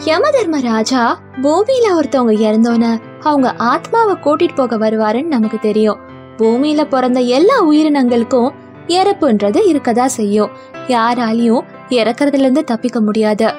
யம தர்மராஜா பூமியில ஒருத்தவங்க இறந்தோன்னு அவங்க ஆத்மாவை கூட்டிட்டு போக வருவாருன்னு நமக்கு தெரியும் பூமியில பிறந்த எல்லா உயிரினங்களுக்கும் இறப்புன்றது இருக்கதா செய்யும் யாராலையும் இறக்கறதுல இருந்து தப்பிக்க முடியாது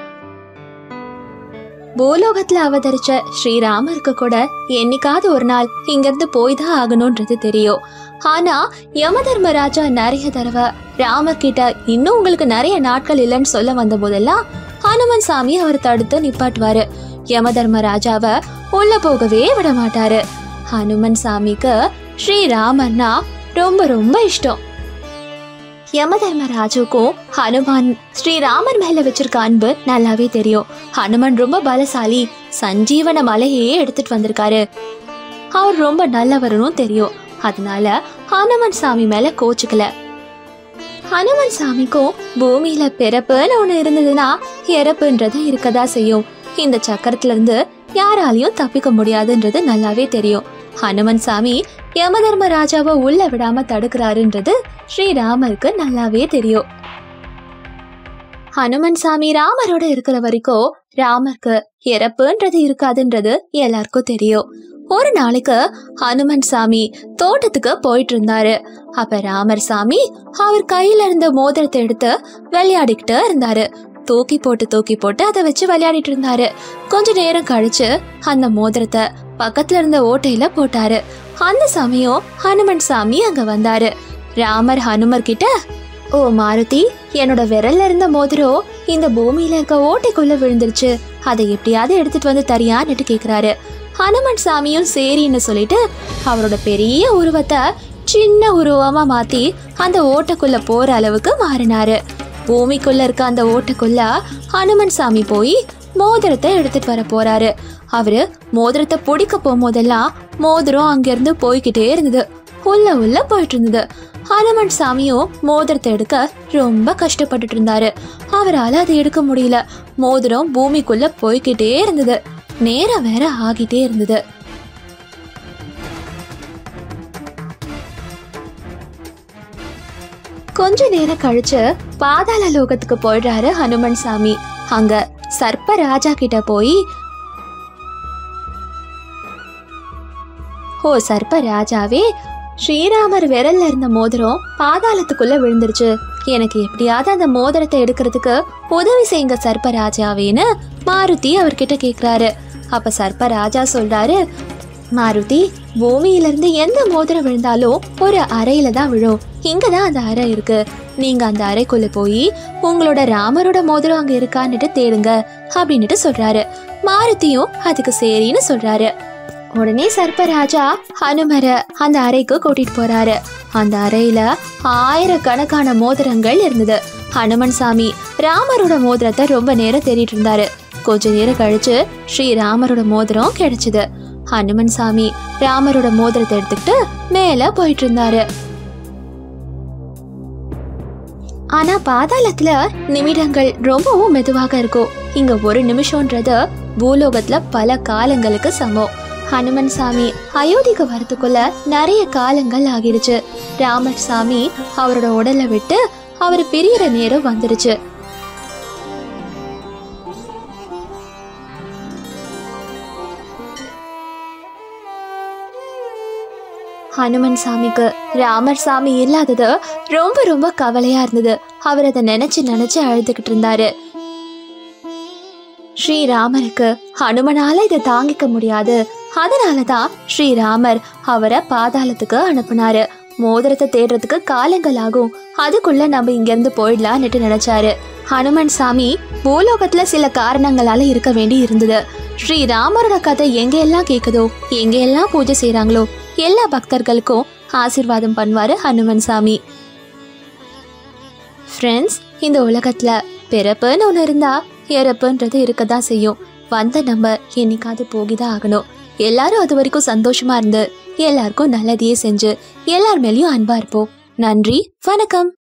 பூலோகத்துல அவதரிச்ச ஸ்ரீராமருக்கு கூட என்னைக்காவது ஒரு நாள் இங்கிருந்து போய் தான் ஆகணும்ன்றது தெரியும் ஆனா யம தர்மராஜா நிறைய தடவை ராமர் கிட்ட இன்னும் உங்களுக்கு நிறைய நாட்கள் இல்லைன்னு சொல்ல வந்த போதெல்லாம் ஹனுமன் சாமி அவர் தடுத்து நிப்பாட்டுவாரு யம தர்மராஜாவை உள்ள போகவே விட மாட்டாரு ஹனுமன் சாமிக்கு ஸ்ரீராமர்னா ரொம்ப ரொம்ப இஷ்டம் யம தர்மராஜுக்கும் ஹனுமான் ஸ்ரீராமர் மேல வச்சிருக்க அன்பு நல்லாவே தெரியும் ஹனுமன் ரொம்ப பலசாலி சஞ்சீவன மலையே எடுத்துட்டு வந்திருக்காரு அவர் ரொம்ப நல்லவருன்னு தெரியும் அதனால ஹனுமன் சாமி மேல கோச்சுக்கல ஹனுமன் சாமிக்கும் பூமியில பிறப்புன்னு ஒண்ணு இருந்ததுன்னா இறப்புன்றது இருக்கதா செய்யும் இந்த சக்கரத்துல இருந்து யாராலையும் தப்பிக்க முடியாதுன்றது நல்லாவே தெரியும் ஹனுமன் சாமி யமதர்ம ராஜாவை உள்ள விடாம தடுக்கிறாருன்றது ஸ்ரீராமருக்கு நல்லாவே தெரியும் ஹனுமன் சாமி ராமரோட இருக்கிற வரைக்கும் ராமருக்கு இறப்புன்றது இருக்காதுன்றது எல்லாருக்கும் தெரியும் ஒரு நாளைக்கு ஹனுமன் சாமி தோட்டத்துக்கு போயிட்டு இருந்தாரு அப்ப ராமர் சாமி அவர் கையில இருந்த மோதிரத்தை எடுத்து விளையாடிக்கிட்டு இருந்தாரு தூக்கி போட்டு தூக்கி போட்டு அதை வச்சு விளையாடிட்டு இருந்தாரு கொஞ்ச நேரம் கழிச்சு அந்த மோதிரத்தை பக்கத்துல இருந்த ஓட்டையில போட்டாரு அந்த சமயம் ஹனுமன் சாமி அங்க வந்தாரு ராமர் ஹனுமர் கிட்ட ஓ மாருதி என்னோட விரல்ல இருந்த மோதிரம் இந்த பூமியில இருக்க ஓட்டைக்குள்ள விழுந்துருச்சு அதை எப்படியாவது எடுத்துட்டு வந்து தரியான்னுட்டு கேக்குறாரு ஹனுமன் சாமியும் சரின்னு சொல்லிட்டு அவரோட பெரிய உருவத்தை சின்ன உருவமா மாத்தி அந்த ஓட்டைக்குள்ள போற அளவுக்கு மாறினாரு பூமிக்குள்ள இருக்க அந்த ஓட்டைக்குள்ள ஹனுமன் சாமி போய் மோதிரத்தை எடுத்துட்டு வர போறாரு அவரு மோதிரத்தை பிடிக்க போகும்போதெல்லாம் மோதிரம் அங்கிருந்து போய்கிட்டே இருந்தது உள்ள உள்ள போயிட்டு இருந்தது ஹனுமன் சாமியும் மோதிரத்தை எடுக்க ரொம்ப கஷ்டப்பட்டுட்டு இருந்தாரு அவரால் அதை எடுக்க முடியல மோதிரம் பூமிக்குள்ள போய்கிட்டே இருந்தது நேரம் வேற ஆகிட்டே இருந்தது கொஞ்ச நேரம் கழிச்சு பாதாள லோகத்துக்கு போயிடுறாரு ஹனுமன் சாமி அங்க சர்ப்ப ராஜா கிட்ட போய் ஓ சர்ப்ப ராஜாவே ஸ்ரீராமர் விரல்ல இருந்த மோதிரம் பாதாளத்துக்குள்ள விழுந்துருச்சு எனக்கு எப்படியாவது அந்த மோதிரத்தை எடுக்கிறதுக்கு உதவி செய்யுங்க சர்ப்ப ராஜாவேன்னு மாருதி அவர்கிட்ட கேக்குறாரு அப்ப சர்ப்ப ராஜா சொல்றாரு மாருதி பூமியில இருந்து எந்த மோதிரம் விழுந்தாலும் ஒரு அறையில தான் விழும் இங்க தான் அந்த அறை இருக்கு நீங்க அந்த அறைக்குள்ள போய் உங்களோட ராமரோட மோதிரம் அங்க இருக்கான்னுட்டு தேடுங்க அப்படின்னுட்டு சொல்றாரு மாருதியும் அதுக்கு சரின்னு சொல்றாரு உடனே சர்ப்பராஜா ஹனுமரை அந்த அறைக்கு கூட்டிட்டு போறாரு அந்த அறையில ஆயிரக்கணக்கான மோதிரங்கள் இருந்தது ஹனுமன் சாமி ராமரோட மோதிரத்தை ரொம்ப நேரம் தேடிட்டு இருந்தாரு கொஞ்ச நேரம் கழிச்சு ஸ்ரீராமரோட மோதிரம் கிடைச்சது ஹனுமன் சாமி ராமரோட மோதிரத்தை எடுத்துக்கிட்டு மேல போயிட்டு இருந்தாரு ஆனா பாதாளத்துல நிமிடங்கள் ரொம்பவும் மெதுவாக இருக்கும் இங்க ஒரு நிமிஷம்ன்றது பூலோகத்துல பல காலங்களுக்கு சமம் ஹனுமன் சாமி அயோத்திக்கு வரதுக்குள்ள நிறைய காலங்கள் ஆகிடுச்சு ராமர் சாமி அவரோட உடலை விட்டு அவர் பிரியற நேரம் வந்துடுச்சு ஹனுமன் சாமிக்கு ராமர் சாமி இல்லாதது ரொம்ப ரொம்ப கவலையா இருந்தது அவர் அதை நினைச்சு நினைச்சு அழுதுகிட்டு இருந்தாரு ஸ்ரீராமருக்கு ஹனுமனால இதை தாங்கிக்க முடியாது அதனாலதான் ஸ்ரீராமர் அவரை பாதாளத்துக்கு அனுப்புனாரு மோதிரத்தை தேடுறதுக்கு காலங்கள் ஆகும் அதுக்குள்ள நம்ம இங்கிருந்து போயிடலான்னுட்டு நினைச்சாரு ஹனுமன் சாமி பூலோகத்துல சில காரணங்களால இருக்க வேண்டி இருந்தது ஸ்ரீராமரோட கதை எங்க எல்லாம் கேக்குதோ எங்க எல்லாம் பூஜை செய்றாங்களோ எல்லா பக்தர்களுக்கும் ஆசீர்வாதம் பண்ணுவாரு ஹனுமன் சாமி ஃப்ரெண்ட்ஸ் இந்த உலகத்துல பிறப்புன்னு ஒன்று இருந்தா இறப்புன்றது இருக்க தான் செய்யும் வந்த நம்ம என்னைக்காவது போகிதான் ஆகணும் எல்லாரும் அது வரைக்கும் சந்தோஷமா இருந்து எல்லாருக்கும் நல்லதையே செஞ்சு எல்லார் மேலேயும் அன்பா இருப்போம் நன்றி வணக்கம்